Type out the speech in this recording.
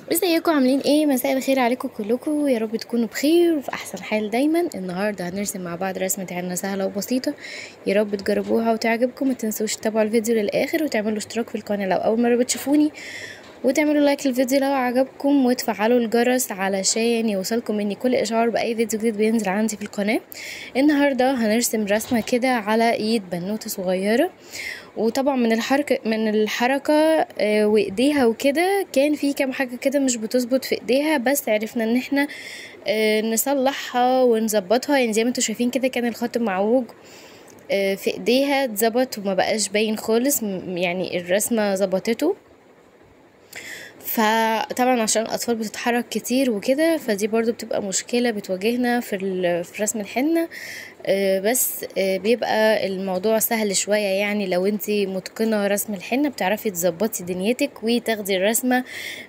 ازيكم عاملين ايه مساء الخير عليكم كلكم يا رب تكونوا بخير وفي احسن حال دايما النهارده هنرسم مع بعض رسمه عنا سهله وبسيطه يا رب تجربوها وتعجبكم ما تنسوش تتابعوا الفيديو للاخر وتعملوا اشتراك في القناه لو اول مره بتشوفوني وتعملوا لايك للفيديو لو عجبكم وتفعلوا الجرس علشان يوصلكم مني كل اشعار باي فيديو جديد بينزل عندي في القناه النهارده هنرسم رسمه كده على ايد بنوته صغيره وطبعا من الحركه من الحركه آه، وايديها وكده كان في كام حاجه كده مش بتظبط في ايديها بس عرفنا ان احنا آه، نصلحها ونظبطها يعني زي ما انتوا شايفين كده كان الخط معوج آه، في ايديها اتظبط وما بقاش باين خالص م- يعني الرسمه ظبطته فطبعا عشان الاطفال بتتحرك كتير وكده فدي برضو بتبقى مشكله بتواجهنا في ال- في رسم الحنه آه، بس آه، بيبقى الموضوع سهل شويه يعني لو انتي متقنه رسم الحنه بتعرفي تظبطي دنيتك وتاخدي الرسمه